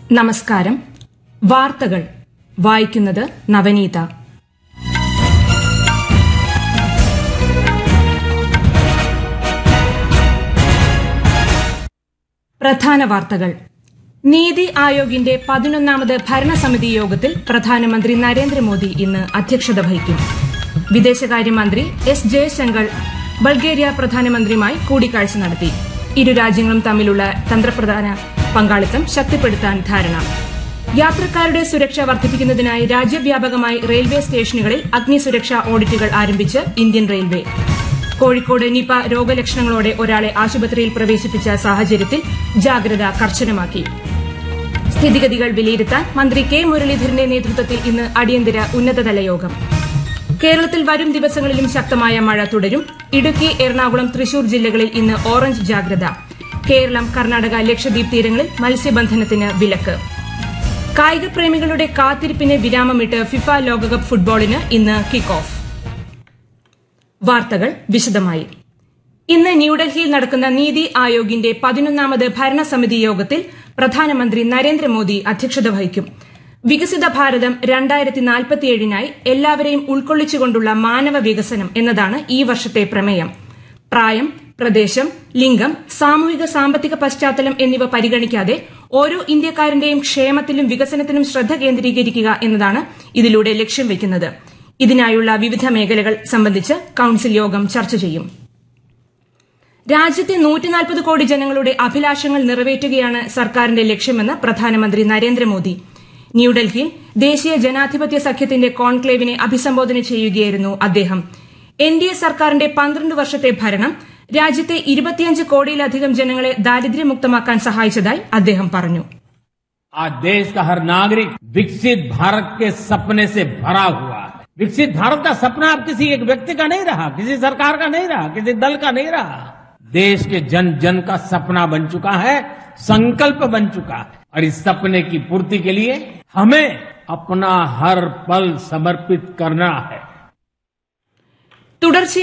നമസ്കാരം വാർത്തകൾ വായിക്കുന്നത് നവനീത പ്രധാന വാർത്തകൾ നീതി ആയോഗിന്റെ പതിനൊന്നാമത് ഭരണസമിതി യോഗത്തിൽ പ്രധാനമന്ത്രി നരേന്ദ്രമോദി ഇന്ന് അധ്യക്ഷത വഹിക്കും വിദേശകാര്യമന്ത്രി എസ് ജയശങ്കർ ബൾഗേറിയ പ്രധാനമന്ത്രിയുമായി കൂടിക്കാഴ്ച നടത്തി ഇരു രാജ്യങ്ങളും തമ്മിലുള്ള തന്ത്രപ്രധാന പങ്കാളിത്തം ശക്തിപ്പെടുത്താൻ ധാരണ യാത്രക്കാരുടെ സുരക്ഷ വർദ്ധിപ്പിക്കുന്നതിനായി രാജ്യവ്യാപകമായി റെയിൽവേ സ്റ്റേഷനുകളിൽ അഗ്നിസുരക്ഷാ ഓഡിറ്റുകൾ ആരംഭിച്ച് ഇന്ത്യൻ റെയിൽവേ കോഴിക്കോട് നിപ രോഗലക്ഷണങ്ങളോടെ ഒരാളെ ആശുപത്രിയിൽ പ്രവേശിപ്പിച്ച സാഹചര്യത്തിൽ ജാഗ്രത കർശനമാക്കി സ്ഥിതിഗതികൾ വിലയിരുത്താൻ മന്ത്രി കെ മുരളീധരന്റെ നേതൃത്വത്തിൽ ഇന്ന് അടിയന്തര ഉന്നതതല യോഗം കേരളത്തിൽ വരും ദിവസങ്ങളിലും ശക്തമായ മഴ തുടരും ഇടുക്കി എറണാകുളം തൃശൂർ ജില്ലകളിൽ ഇന്ന് ഓറഞ്ച് ജാഗ്രത കേരളം കർണാടക ലക്ഷദ്വീപ് തീരങ്ങളിൽ മത്സ്യബന്ധനത്തിന് വിലക്ക് കായിക പ്രേമികളുടെ കാത്തിരിപ്പിന് വിരാമമിട്ട് ഫിഫ ലോകകപ്പ് ഫുട്ബോളിന് ഇന്ന് കിക്ക് ഓഫ് വാർത്തകൾ വിശദമായി ഇന്ന് ന്യൂഡൽഹിയിൽ നടക്കുന്ന നീതി ആയോഗിന്റെ പതിനൊന്നാമത് ഭരണസമിതി യോഗത്തിൽ പ്രധാനമന്ത്രി നരേന്ദ്രമോദി അധ്യക്ഷത വഹിക്കും വികസിത ഭാരതം രണ്ടായിരത്തി നാൽപ്പത്തിയേഴിനായി എല്ലാവരെയും ഉൾക്കൊള്ളിച്ചുകൊണ്ടുള്ള മാനവ വികസനം എന്നതാണ് ഈ വർഷത്തെ പ്രമേയം പ്രായം പ്രദേശം ലിംഗം സാമൂഹിക സാമ്പത്തിക പശ്ചാത്തലം എന്നിവ പരിഗണിക്കാതെ ഓരോ ഇന്ത്യക്കാരന്റെയും ക്ഷേമത്തിലും വികസനത്തിനും ശ്രദ്ധ കേന്ദ്രീകരിക്കുക എന്നതാണ് ഇതിലൂടെ ലക്ഷ്യം വെക്കുന്നത് ഇതിനായുള്ള വിവിധ മേഖലകൾ സംബന്ധിച്ച് കൌൺസിൽ യോഗം ചർച്ച ചെയ്യും രാജ്യത്തെ നൂറ്റിനാൽപ്പത് കോടി ജനങ്ങളുടെ അഭിലാഷങ്ങൾ നിറവേറ്റുകയാണ് സർക്കാരിന്റെ ലക്ഷ്യമെന്ന് പ്രധാനമന്ത്രി നരേന്ദ്രമോദി ന്യൂഡൽഹിയിൽ ദേശീയ ജനാധിപത്യ സഖ്യത്തിന്റെ കോൺക്ലേവിനെ അഭിസംബോധന ചെയ്യുകയായിരുന്നു അദ്ദേഹം എൻ ഡി എ സർക്കാരിന്റെ പന്ത്രണ്ട് വർഷത്തെ ഭരണം രാജ്യത്തെ ഇരുപത്തിയഞ്ച് കോടിയിലധികം ജനങ്ങളെ ദാരിദ്ര്യമുക്തമാക്കാൻ സഹായിച്ചതായി അദ്ദേഹം പറഞ്ഞു आज देश का हर नागरिक विकसित भारत के सपने से भरा हुआ है विकसित भारत का सपना अब किसी एक व्यक्ति का नहीं रहा किसी सरकार का नहीं रहा किसी दल का नहीं रहा देश के जन जन का सपना बन चुका है संकल्प बन चुका है और इस सपने की पूर्ति के लिए हमें अपना हर पल समर्पित करना है തുടർച്ചയായി